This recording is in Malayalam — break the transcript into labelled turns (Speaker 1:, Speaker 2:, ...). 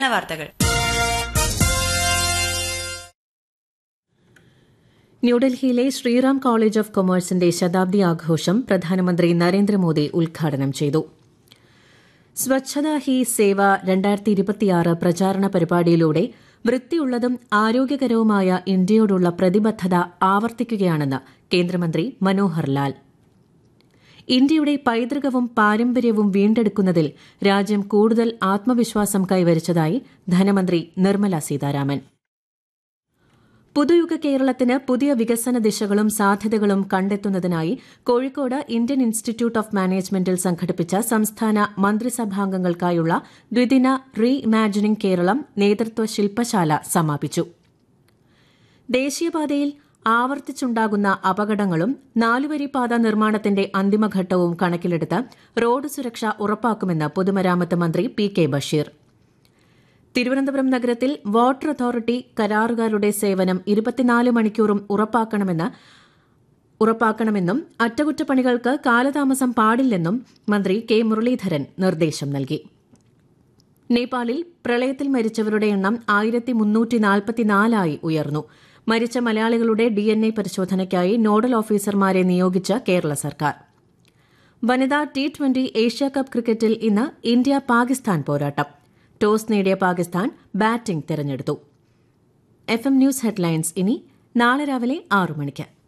Speaker 1: വാർത്തകൾ
Speaker 2: ന്യൂഡൽഹിയിലെ ശ്രീറാം കോളേജ് ഓഫ് കൊമേഴ്സിന്റെ ശതാബ്ദി ആഘോഷം പ്രധാനമന്ത്രി നരേന്ദ്രമോദി ഉദ്ഘാടനം ചെയ്തു സ്വച്ഛതാ ഹി സേവ രണ്ടായിരത്തി ഇരുപത്തിയാറ് പ്രചാരണ പരിപാടിയിലൂടെ വൃത്തിയുള്ളതും ആരോഗ്യകരവുമായ ഇന്ത്യയോടുള്ള പ്രതിബദ്ധത ആവർത്തിക്കുകയാണെന്ന് കേന്ദ്രമന്ത്രി മനോഹർ ലാൽ ഇന്ത്യയുടെ പൈതൃകവും പാരമ്പര്യവും വീണ്ടെടുക്കുന്നതിൽ രാജ്യം കൂടുതൽ ആത്മവിശ്വാസം കൈവരിച്ചതായി ധനമന്ത്രി നിർമ്മല സീതാരാമൻ പുതുയുഗ കേരളത്തിന് പുതിയ വികസന ദിശകളും സാധ്യതകളും കണ്ടെത്തുന്നതിനായി കോഴിക്കോട് ഇന്ത്യൻ ഇൻസ്റ്റിറ്റ്യൂട്ട് ഓഫ് മാനേജ്മെന്റിൽ സംഘടിപ്പിച്ച സംസ്ഥാന മന്ത്രിസഭാംഗങ്ങൾക്കായുള്ള ദ്വിദിന റീ ഇമാജിനിംഗ് കേരളം നേതൃത്വ ശില്പശാല സമാപിച്ചു ദേശീയപാതയിൽ ആവർത്തിച്ചുണ്ടാകുന്ന അപകടങ്ങളും നാലുവരിപ്പാത നിർമ്മാണത്തിന്റെ അന്തിമഘട്ടവും കണക്കിലെടുത്ത് റോഡ് സുരക്ഷ ഉറപ്പാക്കുമെന്ന് പൊതുമരാമത്ത് മന്ത്രി പി കെ ബഷീർ തിരുവനന്തപുരം നഗരത്തിൽ വാട്ടർ അതോറിറ്റി കരാറുകാരുടെ സേവനം ഇരുപത്തിനാല് മണിക്കൂറും ഉറപ്പാക്കണമെന്ന് ഉറപ്പാക്കണമെന്നും അറ്റകുറ്റപ്പണികൾക്ക് കാലതാമസം പാടില്ലെന്നും മന്ത്രി കെ മുരളീധരൻ നിർദ്ദേശം നൽകി നേപ്പാളിൽ പ്രളയത്തിൽ മരിച്ചവരുടെ എണ്ണം ആയിരത്തി മുന്നൂറ്റി നാൽപ്പത്തിനാലായി ഉയർന്നു മരിച്ച മലയാളികളുടെ ഡിഎൻഎ പരിശോധനയ്ക്കായി നോഡൽ ഓഫീസർമാരെ നിയോഗിച്ച കേരള സർക്കാർ വനിതാ ടി ട്വന്റി ഏഷ്യാകപ്പ് ക്രിക്കറ്റിൽ ഇന്ന് ഇന്ത്യ പാകിസ്ഥാൻ പോരാട്ടം ടോസ് നേടിയ പാകിസ്ഥാൻ ബാറ്റിംഗ് തെരഞ്ഞെടുത്തു എഫ് എം ന്യൂസ് ഹെഡ്ലൈൻസ് ഇനി നാളെ രാവിലെ ആറു മണിക്ക്